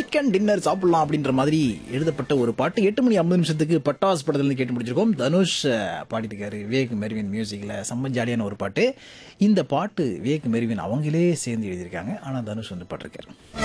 chicken dinner சாப்பிடலாம் அப்படின்ற மாதிரி எழுதப்பட்ட ஒரு பாட்டு எட்டு மணி ஐம்பது நிமிஷத்துக்கு பட்டாஸ் படத்துல இருந்து கேட்டு முடிச்சிருக்கோம் தனுஷ் அஹ், பாடியிருக்காரு விவேக் மெர்வின் மியூசிக்ல செம்ம ஜாலியான ஒரு பாட்டு இந்த பாட்டு விவேக் மெர்வின் அவங்களே சேர்ந்து எழுதியிருக்காங்க ஆனா தனுஷ் வந்து பாட்டிருக்காரு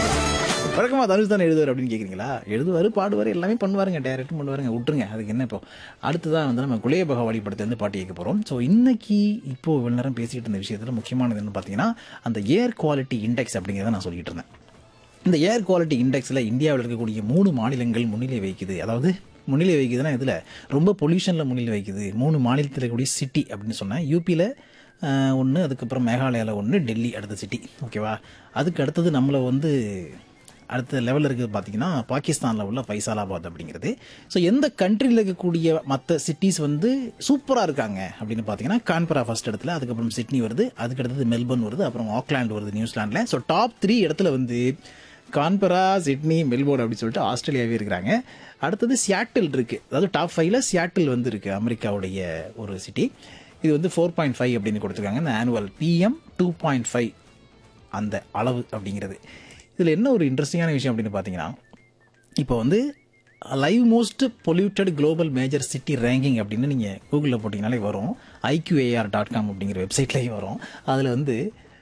வழக்கமா தனுஷ் தானே எழுதுவார் அப்படின்னு கேட்குறீங்களா எழுதுவார் பாடுவார் எல்லாமே பண்ணுவாருங்க டேரக்டும் பண்ணுவாருங்க விட்டுருங்க அதுக்கு என்ன இப்போ அடுத்ததான் வந்து நம்ம குலைய பகவாடி படத்துலேருந்து பாட்டு கேட்க போகிறோம் ஸோ இன்னைக்கு இப்போ இவ்வளோ நேரம் பேசிக்கிட்டு இருந்த விஷயத்தில் முக்கியமானது என்ன பார்த்தீங்கன்னா அந்த ஏர் குவாலிட்டி இண்டெக்ஸ் அப்படிங்கிறத நான் சொல்லிட்டு இருந்தேன் இந்த ஏர் குவாலிட்டி இண்டெக்ஸில் இந்தியாவில் இருக்கக்கூடிய மூணு மாநிலங்கள் முன்னிலை வைக்குது அதாவது முன்னிலை வைக்குதுன்னா இதில் ரொம்ப பொல்யூஷனில் முன்னிலை வைக்குது மூணு மாநிலத்தில் இருக்கக்கூடிய சிட்டி அப்படின்னு சொன்னேன் யூபியில் ஒன்று அதுக்கப்புறம் மேகாலயாவில் ஒன்று டெல்லி அடுத்த சிட்டி ஓகேவா அதுக்கு அடுத்தது நம்மளை வந்து அடுத்த லெவலில் இருக்குது பார்த்தீங்கன்னா பாகிஸ்தானில் உள்ள ஃபைசாலாபாத் அப்படிங்கிறது ஸோ எந்த கண்ட்ரியில் இருக்கக்கூடிய மற்ற சிட்டிஸ் வந்து சூப்பராக இருக்காங்க அப்படின்னு பார்த்தீங்கன்னா கான்பரா ஃபர்ஸ்ட் இடத்துல அதுக்கப்புறம் சிட்னி வருது அதுக்கு அடுத்தது மெல்பர்ன் வருது அப்புறம் ஆக்லாந்து வருது நியூசிலாண்டில் ஸோ டாப் த்ரீ இடத்துல வந்து கான்பரா சிட்னி மெல்போர்ன் அப்படின்னு சொல்லிட்டு ஆஸ்திரேலியாவே இருக்கிறாங்க அடுத்தது சியாட்டில் இருக்குது அதாவது டாப் ஃபைவ்ல சியாட்டில் வந்து இருக்குது அமெரிக்காவுடைய ஒரு சிட்டி இது வந்து ஃபோர் பாயிண்ட் ஃபைவ் அப்படின்னு கொடுத்துருக்காங்க இந்த annual PM two point five அந்த அளவு அப்படிங்கிறது இதில் என்ன ஒரு இன்ட்ரெஸ்டிங்கான விஷயம் அப்படின்னு பார்த்தீங்கன்னா இப்போ வந்து live most polluted global major city ranking அப்படின்னு நீங்கள் கூகுளில் போட்டிங்கனாலே வரும் ஐக்யூஏஆர் டாட் காம் அப்படிங்கிற வெப்சைட்லேயும் வரும் அதில் வந்து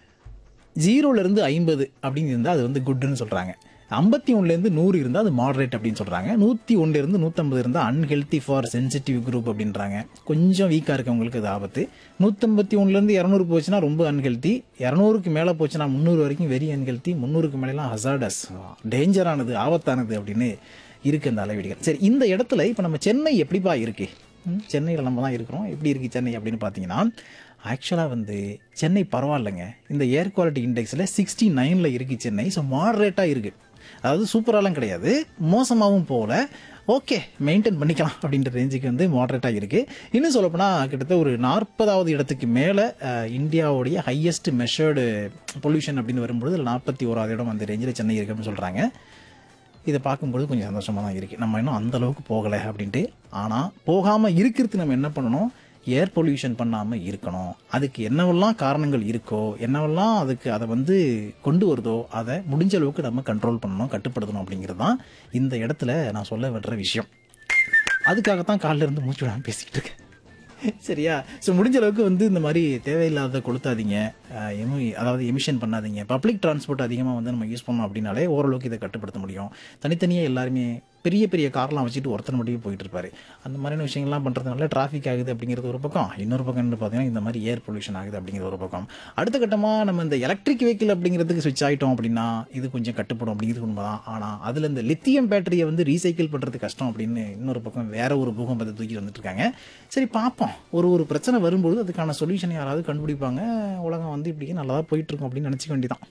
ஜீரோலேருந்து ஐம்பது அப்படின்னு இருந்தால் அது வந்து குட்னு சொல்கிறாங்க ஐம்பத்தி ஒன்றுலேருந்து நூறு இருந்தால் அது மாடரேட் அப்படின்னு சொல்கிறாங்க நூற்றி ஒன்றுலேருந்து நூற்றம்பது இருந்தால் அன்ஹெல்த்தி ஃபார் சென்சிட்டிவ் குரூப் அப்படின்றாங்க கொஞ்சம் வீக்காக இருக்கவங்களுக்கு அது ஆபத்து நூற்றம்பத்தி ஒன்றுலேருந்து இரநூறு போச்சுன்னா ரொம்ப அன்ஹெல்த்தி இரநூறுக்கு மேலே போச்சுன்னா முந்நூறு வரைக்கும் வெரி அன்ஹெல்த்தி முந்நூறுக்கு மேலாம் ஹசார்டஸ் டேஞ்சரானது ஆபத்தானது அப்படின்னு இருக்கு அந்த அளவீடுகள் சரி இந்த இடத்துல இப்போ நம்ம சென்னை எப்படிப்பா இருக்கு ம், சென்னையில் நம்ம தான் இருக்கிறோம் எப்படி இருக்கு சென்னை அப்படின்னு பார்த்தீங்கன்னா ஆக்சுவலாக வந்து சென்னை பரவாயில்லைங்க இந்த ஏர் குவாலிட்டி இண்டெக்ஸில் சிக்ஸ்டி நைனில் இருக்குது சென்னை ஸோ மாடரேட்டாக இருக்குது அதாவது சூப்பராலாம் கிடையாது மோசமாகவும் போகல ஓகே மெயின்டைன் பண்ணிக்கலாம் அப்படின்ற ரேஞ்சுக்கு வந்து மாடரேட்டாக இருக்குது இன்னும் சொல்லப்போனால் கிட்டத்தட்ட ஒரு நாற்பதாவது இடத்துக்கு மேலே இந்தியாவுடைய ஹையஸ்ட் மெஷர்டு பொல்யூஷன் அப்படின்னு வரும்பொழுது அதில் நாற்பத்தி ஓராவது இடம் அந்த ரேஞ்சில் சென்னை இருக்கு அப்படின்னு சொல்கிறாங்க இதை பார்க்கும்போது கொஞ்சம் சந்தோஷமாக தான் இருக்குது நம்ம இன்னும் அந்த அளவுக்கு போகலை அப்படின்ட்டு ஆனால் போகாமல் இருக்கிறதுக்கு நம்ம என்ன பண்ணணும் ஏர் பொல்யூஷன் பண்ணாமல் இருக்கணும் அதுக்கு என்னவெல்லாம் காரணங்கள் இருக்கோ என்னவெல்லாம் அதுக்கு அதை வந்து கொண்டு வருதோ அதை முடிஞ்ச அளவுக்கு நம்ம கண்ட்ரோல் பண்ணணும் கட்டுப்படுத்தணும் அப்படிங்கிறது தான் இந்த இடத்துல நான் சொல்ல வர்ற விஷயம் அதுக்காகத்தான் காலைல இருந்து மூச்சு விடாமல் பேசிக்கிட்டு இருக்கேன் சரியா ஸோ முடிஞ்ச அளவுக்கு வந்து இந்த மாதிரி தேவையில்லாத கொளுத்தாதீங்க அஹ், எமி- அதாவது எமிஷன் பண்ணாதீங்க பப்ளிக் டிரான்ஸ்போர்ட் அதிகமாக வந்து நம்ம யூஸ் பண்ணோம் அப்படின்னாலே ஓரளவுக்கு இதை கட்டுப்படுத்த முடியும் தனித்தனியாக எல்லாருமே பெரிய பெரிய கார்லாம் வச்சுட்டு ஒருத்தர் மட்டும் போயிட்டு இருப்பாரு அந்த மாதிரியான விஷயங்கள்லாம் பண்ணுறதுனால டிராஃபிக் ஆகுது அப்படிங்கிறது ஒரு பக்கம் இன்னொரு பக்கம் என்ன பார்த்தீங்கன்னா இந்த மாதிரி ஏர் பொல்யூஷன் ஆகுது அப்படிங்கிறது ஒரு பக்கம் அடுத்த கட்டமாக நம்ம இந்த எலக்ட்ரிக் வெஹிக்கிள் அப்படிங்கிறதுக்கு ஸ்விட்ச் ஆகிட்டோம் அப்படின்னா இது கொஞ்சம் கட்டுப்படும் அப்படிங்கிறது உண்மைதான் ஆனால் அதில் இந்த லித்தியம் பேட்டரியை வந்து ரீசைக்கிள் பண்ணுறது கஷ்டம் அப்படின்னு இன்னொரு பக்கம் வேற ஒரு பூகம்பத்தை தூக்கி வந்துட்டு இருக்காங்க சரி பார்ப்போம் ஒரு ஒரு பிரச்சனை வரும்போது அதுக்கான சொல்யூஷன் யாராவது கண்டுபிடிப்பாங்க உலகம் வந்து இப்படியே நல்லா போயிட்டு இருக்கும் அப்படின்னு நினச்சிக்க வேண்டியதான்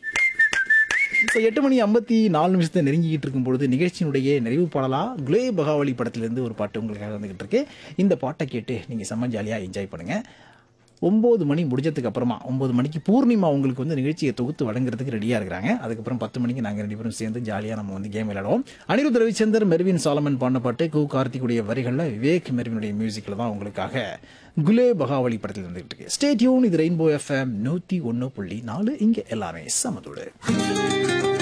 ஸோ எட்டு மணி ஐம்பத்தி நாலு நிமிஷத்தை நெருங்கிக்கிட்டு இருக்கும் பொழுது நிகழ்ச்சியினுடைய நிறைவு பாடலா குலே பகாவலி படத்திலிருந்து ஒரு பாட்டு உங்களுக்காக வந்துகிட்டு இருக்கு இந்த பாட்டை கேட்டு நீங்கள் செம்ம ஜாலியாக என்ஜாய் பண்ணுங்க ஒம்பது மணி முடிஞ்சதுக்கு அப்புறமா ஒம்பது மணிக்கு பூர்ணிமா உங்களுக்கு வந்து நிகழ்ச்சியை தொகுத்து வழங்குறதுக்கு ரெடியாக இருக்கிறாங்க அதுக்கப்புறம் பத்து மணிக்கு நாங்கள் ரெண்டு பேரும் சேர்ந்து ஜாலியாக நம்ம வந்து கேம் விளையாடுவோம் அனிருத் ரவிச்சந்தர் மெர்வின் சாலமன் பாடின பாட்டு கு கார்த்திகுடைய வரிகளில் விவேக் மெர்வினுடைய மியூசிக்கில் தான் உங்களுக்காக குலே பகாவலி படத்தில் வந்துகிட்டு இருக்கு ஸ்டேட்யூன் இது ரெயின்போ எஃப்எம் நூற்றி ஒன்று புள்ளி நாலு இங்கே எல்லாமே சமதோடு